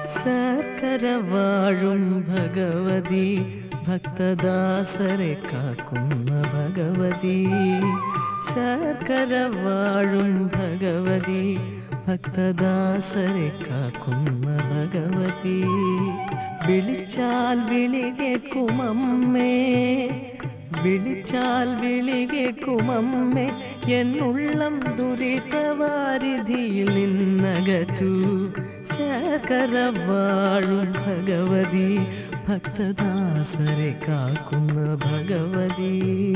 ശർക്കര വാഴും ഭഗവതി ഭക്തദാസരെ കാക്കുന്ന ഭഗവതി ശർക്കര വാഴും ഭഗവതി ഭക്തദാസരെ കാക്കുന്ന ഭഗവതി വിളിച്ചാൽ വിളി കേൾക്കുമമ്മേ വിളിച്ചാൽ വിളി കേൾക്കുമമ്മേ എന്നുള്ളം ദുരിതവാരിധിയിൽ നിന്നകറ്റു ശകര വാഴും ഭഗവതി ഭക്തദാസരെ കാക്കുന്ന ഭഗവതി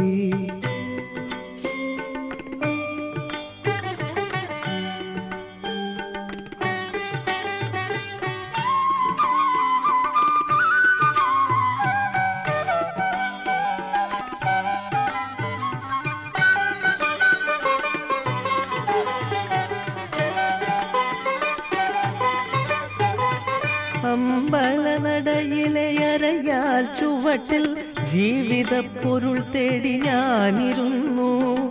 അമ്പലനടയിലെ അരയാൽ ചുവട്ടിൽ ജീവിത പൊരുൾ തേടി ഞാനിരുന്നു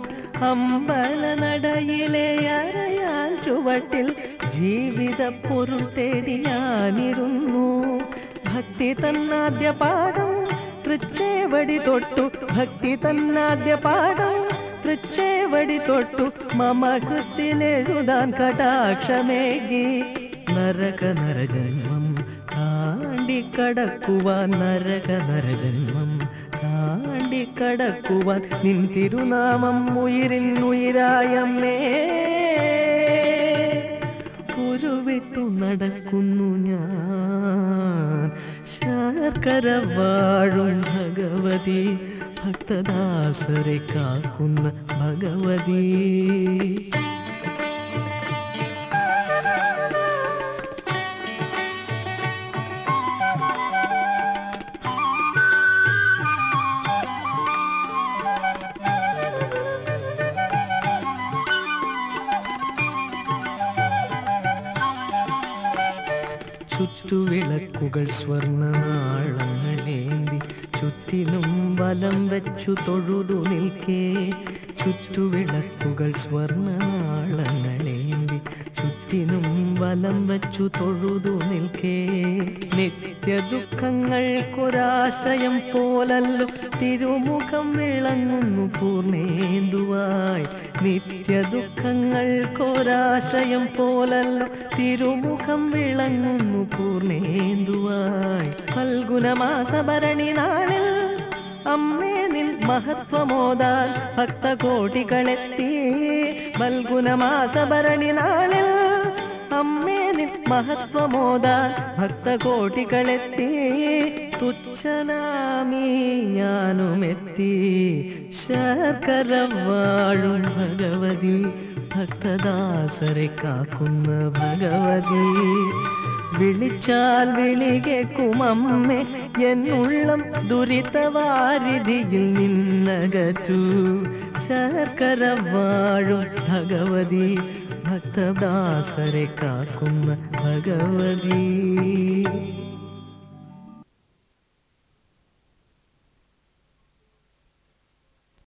അമ്പലനടയിലെ അരയാൽ ചുവട്ടിൽ ജീവിത പൊരുൾ തേടി ഞാനിരുന്നു ഭക്തി തന്നാദ്യ പാഠം തൃച്ചേവടി തൊട്ടു ഭക്തി തന്നാദ്യ പാഠം തൃച്ചേവടി തൊട്ടു മമ ഹൃത്തിലെഴുതാൻ കടാക്ഷമേകി നരക നരജന്മം താണ്ടിക്കടക്കുവാൻ നരക നരജന്മം താണ്ടിക്കടക്കുവാൻ നിൻ തിരുനാമം ഉയിരിൻ ഉയിരായമ്മേ ഉരുവിട്ടു നടക്കുന്നു ഞാൻ ശർക്കര വാഴും ഭഗവതി ഭക്തദാസരെ കാക്കുന്ന ഭഗവതി ചുറ്റുവിളക്കുകൾ സ്വർണ്ണനാളങ്ങളേന്തി ചുറ്റിനും വലം വെച്ചു തൊഴുതു നിൽക്കേ ചുറ്റുവിളക്കുകൾ സ്വർണ്ണനാളങ്ങളേന്തി ചുറ്റിനും വലം വെച്ചു തൊഴുതു നിൽക്കേ നിത്യ ദുഃഖങ്ങൾക്കൊരാശയം പോലല്ലോ തിരുമുഖം വിളങ്ങുന്നു പൂർണേന്തുവായി നിത്യ ദുഃഖങ്ങൾക്കൊരാശയം പോലല്ലോ തിരുമുഖം വിളങ്ങുന്നു പൂർണേന്തുവായി ഫൽഗുനമാസഭരണി നാളിൽ അമ്മേ നിൻ മഹത്വമോദാൻ ഭക്തകോടികളെത്തി ഫൽഗുനമാസഭരണി നാളിൽ അമ്മേ നിൻ മഹത്വമോദാൻ ഭക്തകോടികളെത്തി തുച്ഛനാമീ ഞാനുമെത്തി ശർക്കര വാഴും ഭഗവതി ഭക്തദാസരെ കാക്കുന്ന ഭഗവതി വിളിച്ചാൽ വിളി കേൾക്കുമമ്മേ എന്നുള്ളം ദുരിതവാരിധിയിൽ നിന്നകറ്റു ശർക്കര വാഴും ഭഗവതി ഭക്തദാസരെ കാക്കുന്ന ഭഗവതി